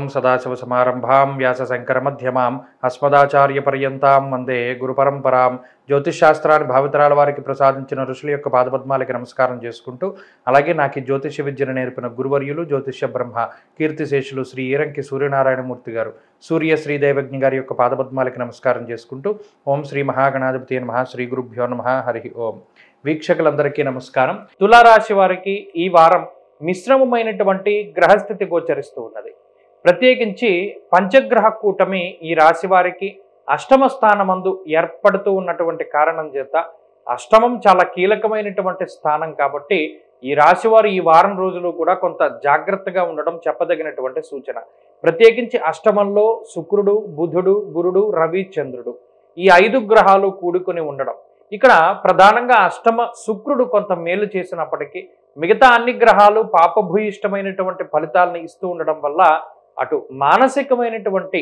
సదాశివసమారంభాం వ్యాసశంకరమధ్యమాం అస్మదాచార్యపర్యంతాం వందే గురుపరంపరాం జ్యోతిష్శాస్త్రాన్ని భావితరాల వారికి ప్రసాదించిన ఋషుల యొక్క పాదపద్మాలకి నమస్కారం చేసుకుంటూ అలాగే నాకు ఈ జ్యోతిష విద్యను నేర్పిన గురువర్యులు జ్యోతిష్య బ్రహ్మ కీర్తిశేషులు శ్రీ ఈరంకి సూర్యనారాయణమూర్తి గారు సూర్య శ్రీ దైవజ్ఞ గారి యొక్క పాదపద్మాలకి నమస్కారం చేసుకుంటూ ఓం శ్రీ మహాగణాధిపతి నమ శ్రీ గురుభ్యో నమ హరి ఓం వీక్షకులందరికీ నమస్కారం తులారాశి వారికి ఈ వారం మిశ్రమమైనటువంటి గ్రహస్థితి గోచరిస్తూ ఉన్నది ప్రత్యేకించి పంచగ్రహ కూటమి ఈ రాశి వారికి అష్టమ స్థానమందు ఏర్పడుతూ ఉన్నటువంటి కారణం చేత అష్టమం చాలా కీలకమైనటువంటి స్థానం కాబట్టి ఈ రాశి వారు ఈ వారం రోజులు కూడా కొంత జాగ్రత్తగా ఉండడం చెప్పదగినటువంటి సూచన ప్రత్యేకించి అష్టమంలో శుక్రుడు బుధుడు గురుడు రవి చంద్రుడు ఈ ఐదు గ్రహాలు కూడుకుని ఉండడం ఇక్కడ ప్రధానంగా అష్టమ శుక్రుడు కొంత మేలు చేసినప్పటికీ మిగతా అన్ని గ్రహాలు పాపభూయిష్టమైనటువంటి ఫలితాలను ఇస్తూ ఉండడం వల్ల అటు మానసికమైనటువంటి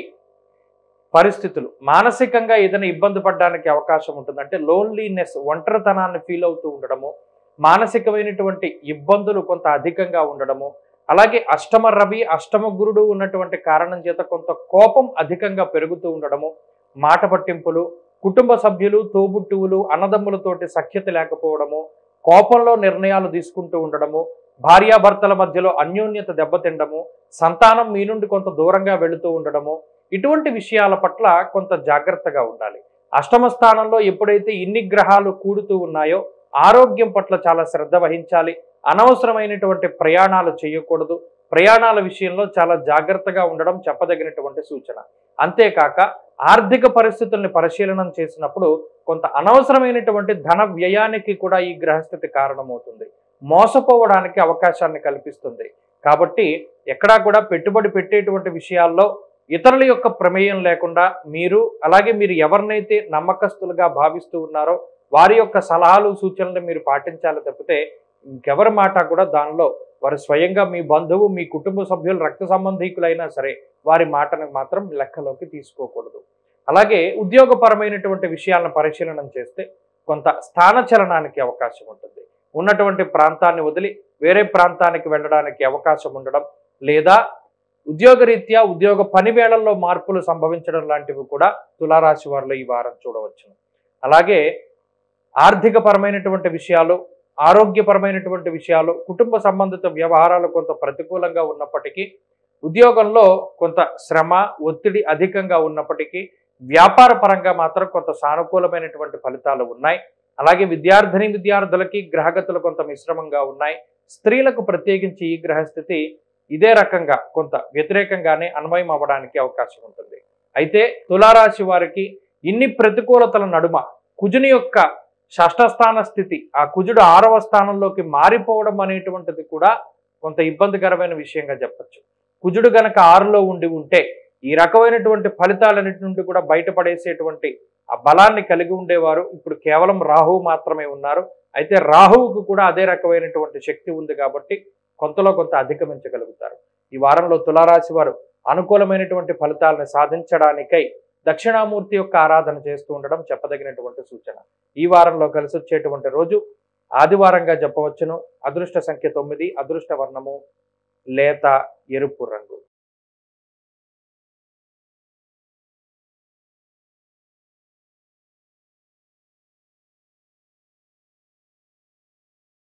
పరిస్థితులు మానసికంగా ఏదైనా ఇబ్బంది పడడానికి అవకాశం ఉంటుంది అంటే లోన్లీనెస్ ఒంటరితనాన్ని ఫీల్ అవుతూ ఉండడము మానసికమైనటువంటి ఇబ్బందులు కొంత అధికంగా ఉండడము అలాగే అష్టమ రవి అష్టమ గురుడు ఉన్నటువంటి కారణం చేత కొంత కోపం అధికంగా పెరుగుతూ ఉండడము మాట పట్టింపులు కుటుంబ సభ్యులు తోబుట్టువులు అన్నదమ్ములతోటి సఖ్యత లేకపోవడము కోపంలో నిర్ణయాలు తీసుకుంటూ ఉండడము భార్యాభర్తల మధ్యలో అన్యోన్యత దెబ్బతిండము సంతానం మీ నుండి కొంత దూరంగా వెళుతూ ఉండడము ఇటువంటి విషయాల పట్ల కొంత జాగ్రత్తగా ఉండాలి అష్టమ స్థానంలో ఎప్పుడైతే ఇన్ని గ్రహాలు కూడుతూ ఉన్నాయో ఆరోగ్యం పట్ల చాలా శ్రద్ధ వహించాలి అనవసరమైనటువంటి ప్రయాణాలు చేయకూడదు ప్రయాణాల విషయంలో చాలా జాగ్రత్తగా ఉండడం చెప్పదగినటువంటి సూచన అంతేకాక ఆర్థిక పరిస్థితుల్ని పరిశీలనం చేసినప్పుడు కొంత అనవసరమైనటువంటి ధన వ్యయానికి కూడా ఈ గ్రహస్థితి కారణమవుతుంది మోసపోవడానికి అవకాశాన్ని కల్పిస్తుంది కాబట్టి ఎక్కడా కూడా పెట్టుబడి పెట్టేటువంటి విషయాల్లో ఇతరుల యొక్క ప్రమేయం లేకుండా మీరు అలాగే మీరు ఎవరినైతే నమ్మకస్తులుగా భావిస్తూ ఉన్నారో వారి యొక్క సలహాలు సూచనలు మీరు పాటించాలి తప్పితే ఇంకెవరి మాట కూడా దానిలో వారు స్వయంగా మీ బంధువు మీ కుటుంబ సభ్యులు రక్త సంబంధీకులైనా సరే వారి మాటను మాత్రం లెక్కలోకి తీసుకోకూడదు అలాగే ఉద్యోగపరమైనటువంటి విషయాలను పరిశీలన చేస్తే కొంత స్థానచలనానికి అవకాశం ఉంటుంది ఉన్నటువంటి ప్రాంతాన్ని వదిలి వేరే ప్రాంతానికి వెళ్ళడానికి అవకాశం ఉండడం లేదా ఉద్యోగరీత్యా ఉద్యోగ పని వేళల్లో మార్పులు సంభవించడం లాంటివి కూడా తులారాశి వారిలో ఈ వారం చూడవచ్చును అలాగే ఆర్థిక పరమైనటువంటి విషయాలు ఆరోగ్యపరమైనటువంటి విషయాలు కుటుంబ సంబంధిత వ్యవహారాలు కొంత ప్రతికూలంగా ఉన్నప్పటికీ ఉద్యోగంలో కొంత శ్రమ ఒత్తిడి అధికంగా ఉన్నప్పటికీ వ్యాపార పరంగా మాత్రం కొంత సానుకూలమైనటువంటి ఫలితాలు ఉన్నాయి అలాగే విద్యార్థిని విద్యార్థులకి గ్రహగతులు కొంత మిశ్రమంగా ఉన్నాయి స్త్రీలకు ప్రత్యేకించి ఈ గ్రహస్థితి ఇదే రకంగా కొంత వ్యతిరేకంగానే అన్వయం అవ్వడానికి అవకాశం ఉంటుంది అయితే తులారాశి వారికి ఇన్ని ప్రతికూలతల నడుమ కుజుని యొక్క షష్ఠస్థాన స్థితి ఆ కుజుడు ఆరవ స్థానంలోకి మారిపోవడం అనేటువంటిది కూడా కొంత ఇబ్బందికరమైన విషయంగా చెప్పచ్చు కుజుడు గనక ఆరులో ఉండి ఉంటే ఈ రకమైనటువంటి ఫలితాలన్నిటి నుండి కూడా బయటపడేసేటువంటి ఆ బలాన్ని కలిగి ఉండేవారు ఇప్పుడు కేవలం రాహువు మాత్రమే ఉన్నారు అయితే రాహువుకు కూడా అదే రకమైనటువంటి శక్తి ఉంది కాబట్టి కొంతలో కొంత అధిగమించగలుగుతారు ఈ వారంలో తులారాశి వారు అనుకూలమైనటువంటి ఫలితాలను సాధించడానికై దక్షిణామూర్తి యొక్క ఆరాధన చేస్తూ ఉండడం చెప్పదగినటువంటి సూచన ఈ వారంలో కలిసి వచ్చేటువంటి రోజు ఆదివారంగా చెప్పవచ్చును అదృష్ట సంఖ్య తొమ్మిది అదృష్ట వర్ణము లేత ఎరుపు రంగు